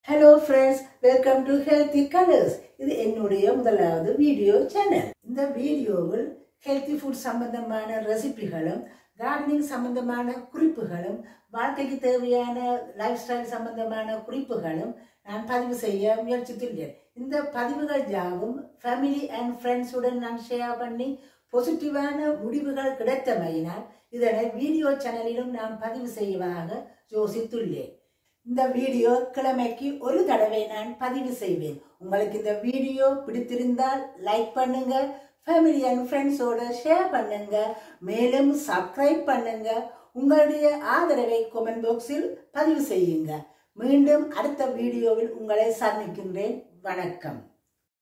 hello friends welcome to healthy colours இது என்னுடைய முதலாவது வீடியோ சேனல் இந்த வீடியோவில் ஹெல்த்தி ஃபுட் சம்பந்தமான ரெசிபிகளும் கார்டனிங் சம்பந்தமான குறிப்புகளும் வாழ்க்கைக்கு தேவையான லைஃப் ஸ்டைல் சம்பந்தமான குறிப்புகளும் நான் பதிவு செய்ய முயற்சித்துள்ளேன் இந்த பதிவுகள் யாவும் ஃபேமிலி அண்ட் ஃப்ரெண்ட்ஸுடன் நான் ஷேர் பண்ணி பாசிட்டிவான முடிவுகள் கிடைத்தமையினால் இதனை வீடியோ சேனலிலும் நான் பதிவு செய்வதாக யோசித்துள்ளேன் இந்த வீடியோ கிழமைக்கு ஒரு தடவை நான் பதிவு செய்வேன் உங்களுக்கு இந்த வீடியோ பிடித்திருந்தால் லைக் பண்ணுங்க ஃபேமிலி அண்ட் ஃப்ரெண்ட்ஸோட ஷேர் பண்ணுங்க மேலும் சப்ஸ்கிரைப் பண்ணுங்க உங்களுடைய ஆதரவை கமெண்ட் பாக்ஸில் பதிவு செய்யுங்க மீண்டும் அடுத்த வீடியோவில் உங்களை சந்திக்கின்றேன் வணக்கம்